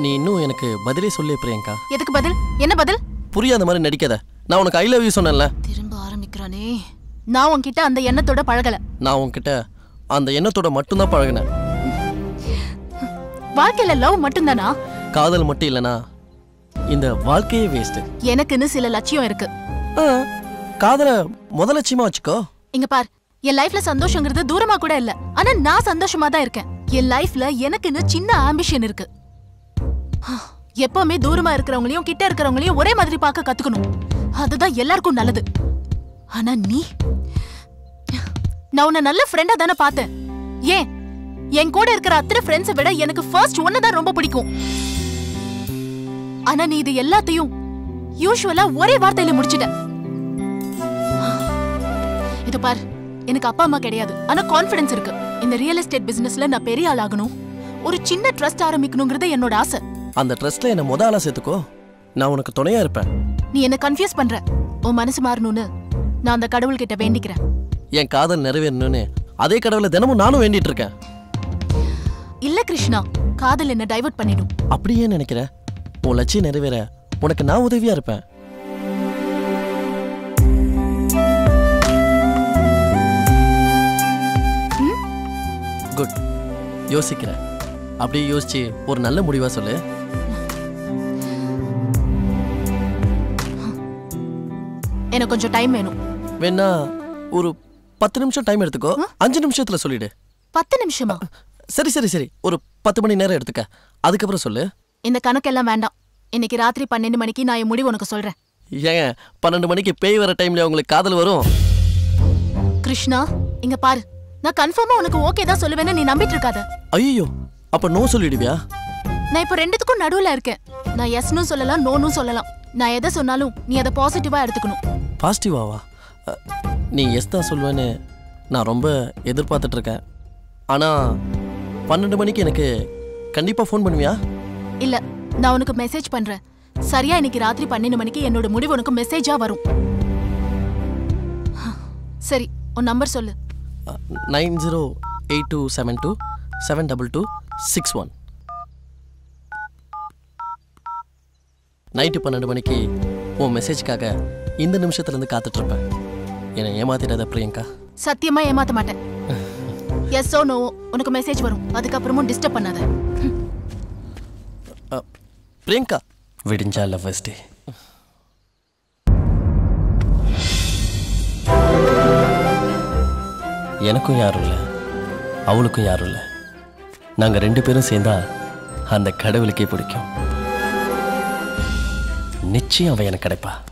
நீ இன்னும் எனக்கு பதிலே சொல்லு பிரியங்கா எதுக்கு பதில் என்ன பதில் புரியாத மாதிரி நடிக்காத நான் உனக்கு ஐ லவ் யூ சொன்னேன்ல திரும்ப ஆரம்பிக்கிறானே நான் உன்கிட்ட அந்த எண்ணத்தோட பழகல நான் உன்கிட்ட அந்த எண்ணத்தோட மட்டும்தான் பழகினேன் வாழ்க்கையில லவ் மட்டும்தானா காதல் மட்டும் இல்லனா இந்த வாழ்க்கையே வேஸ்ட் எனக்குன்னு சில லட்சியம் இருக்கு காதலை முத லட்சியமா வச்சுக்கோ இங்க பார் என் லைஃப்ல சந்தோஷங்கிறது தூரமா கூட இல்ல ஆனா நான் சந்தோஷமா தான் இருக்கேன் என் லைஃப்ல எனக்குன்னு சின்ன ஆம்பிஷன் இருக்கு எப்பவுமே தூரமா இருக்கிறவங்களையும் கிட்ட இருக்கிறவங்களையும் ஒரே மாதிரி பார்க்க கத்துக்கணும் அதுதான் எல்லாருக்கும் நல்லது ஆனா நீ நான் உன்னை நல்ல ஃப்ரெண்டா தானே பார்த்தேன் ஏன் என் கூட இருக்கிற அத்தனை ஃப்ரெண்ட்ஸை விட எனக்கு ஃபர்ஸ்ட் ஒன்னு தான் ரொம்ப பிடிக்கும் ஆனா நீ இது எல்லாத்தையும் யூஷுவலா ஒரே வார்த்தையில முடிச்சிட்ட இது பார் எனக்கு அப்பா அம்மா கிடையாது ஆனா கான்ஃபிடன்ஸ் இருக்கு இந்த ரியல் எஸ்டேட் பிசினஸ்ல நான் பெரிய ஆள் ஆகணும் ஒரு சின்ன ட்ரஸ்ட் ஆரம்பிக்கணுங்கிறது என்னோட ஆசை அந்த ட்ரெஸ்ல என்ன முத ஆளா சேர்த்துக்கோ நான் உனக்கு துணையா இருப்பேன் நீ என்ன கன்ஃபியூஸ் பண்ற உன் மனசு மாறணும்னு நான் அந்த கடவுள்கிட்ட வேண்டிக்கிறேன் என் காதல் நிறைவேறணும்னு அதே கடவுளை தினமும் நானும் வேண்டிட்டு இருக்கேன் இல்ல கிருஷ்ணா காதல் என்ன டைவர்ட் பண்ணிடும் அப்படியே நினைக்கிற உன் லட்சியம் நிறைவேற உனக்கு நான் உதவியா இருப்பேன் குட் யோசிக்கிறேன் அப்படியே யோசிச்சு ஒரு நல்ல முடிவா சொல்லு எனக்கு கொஞ்சம் டைம் வேணும் வேணா ஒரு பத்து நிமிஷம் டைம் எடுத்துக்கோ அஞ்சு நிமிஷத்துல சொல்லிடு பத்து நிமிஷமா சரி சரி சரி ஒரு பத்து மணி நேரம் எடுத்துக்க அதுக்கப்புறம் சொல்லு இந்த கணக்கெல்லாம் வேண்டாம் இன்னைக்கு ராத்திரி பன்னெண்டு மணிக்கு நான் என் முடிவு உனக்கு சொல்றேன் ஏங்க பன்னெண்டு மணிக்கு பேய் வர டைம்ல உங்களுக்கு காதல் வரும் கிருஷ்ணா இங்க பாரு நான் கன்ஃபார்மா உனக்கு ஓகே தான் சொல்லுவேன்னு நீ நம்பிட்டு இருக்காத ஐயோ அப்ப நோ சொல்லிடுவியா நான் இப்போ ரெண்டுத்துக்கும் நடுவுல இருக்கேன் நான் எஸ்னும் சொல்லலாம் நோனும் சொல்லலாம் நான் எதை சொன்னாலும் நீ அதை பாசிட்டிவா எடுத்துக்கணும் பாசிட்டிவாவா அ, நீ எஸ் தான் சொல்லுவேன்னு நான் ரொம்ப எதிர்பார்த்துட்டு இருக்கேன் ஆனா பன்னெண்டு மணிக்கு எனக்கு கண்டிப்பா ஃபோன் பண்ணுவியா இல்ல நான் உனக்கு மெசேஜ் பண்றேன் சரியா இன்னைக்கு ராத்திரி பன்னெண்டு மணிக்கு என்னோட முடிவு உனக்கு மெசேஜா வரும் சரி உன் நம்பர் சொல்லு nine zero eight two seven two seven double two six one night பன்னெண்டு மணிக்கு உன் மெசேஜ்க்காக இந்த நிமிஷத்துலேருந்து காத்துட்ருப்பேன் என்னை ஏமாத்திடாத பிரியங்கா சத்தியமா ஏமாத்த மாட்டேன் எஸ் ஓ நோ உனக்கு மெசேஜ் வரும் அதுக்கப்புறமும் டிஸ்டர்ப் பண்ணாத அ, பிரியங்கா விடிஞ்சா லவ்வர்ஸ் டே எனக்கும் யாரும் இல்லை அவளுக்கும் யாரும் இல்லை நாங்கள் ரெண்டு பேரும் சேர்ந்தா அந்த கடவுளுக்கே பிடிக்கும் நிச்சயம் அவன் எனக்கு கிடைப்பா